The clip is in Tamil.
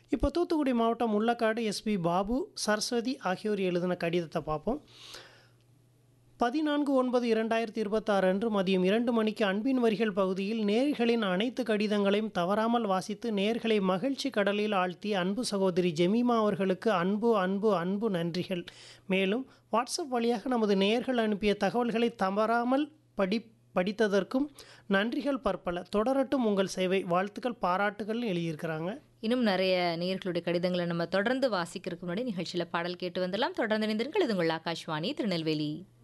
இப்போ தூத்துக்குடி மாவட்டம் முள்ளக்காடு எஸ்பி பாபு சரஸ்வதி ஆகியோர் எழுதின கடிதத்தை பார்ப்போம் பதினான்கு ஒன்பது இரண்டாயிரத்தி இருபத்தாறு அன்று மதியம் இரண்டு மணிக்கு அன்பின் வரிகள் பகுதியில் நேர்களின் அனைத்து கடிதங்களையும் தவறாமல் வாசித்து நேர்களை மகிழ்ச்சி கடலில் ஆழ்த்திய அன்பு சகோதரி ஜெமீமா அவர்களுக்கு அன்பு அன்பு அன்பு நன்றிகள் மேலும் வாட்ஸ்அப் வழியாக நமது நேயர்கள் அனுப்பிய தகவல்களை தவறாமல் படி படித்ததற்கும் நன்றிகள் பற்பல தொடரட்டும் உங்கள் சேவை வாழ்த்துக்கள் பாராட்டுகள் எழுதியிருக்கிறாங்க இன்னும் நிறைய நேயர்களுடைய கடிதங்களை நம்ம தொடர்ந்து வாசிக்கிறதுக்கு முன்னாடி நிகழ்ச்சியில் பாடல் கேட்டு வந்துடலாம் தொடர்ந்து இணைந்திருங்கள் இது உங்கள் ஆகாஷ்வாணி திருநெல்வேலி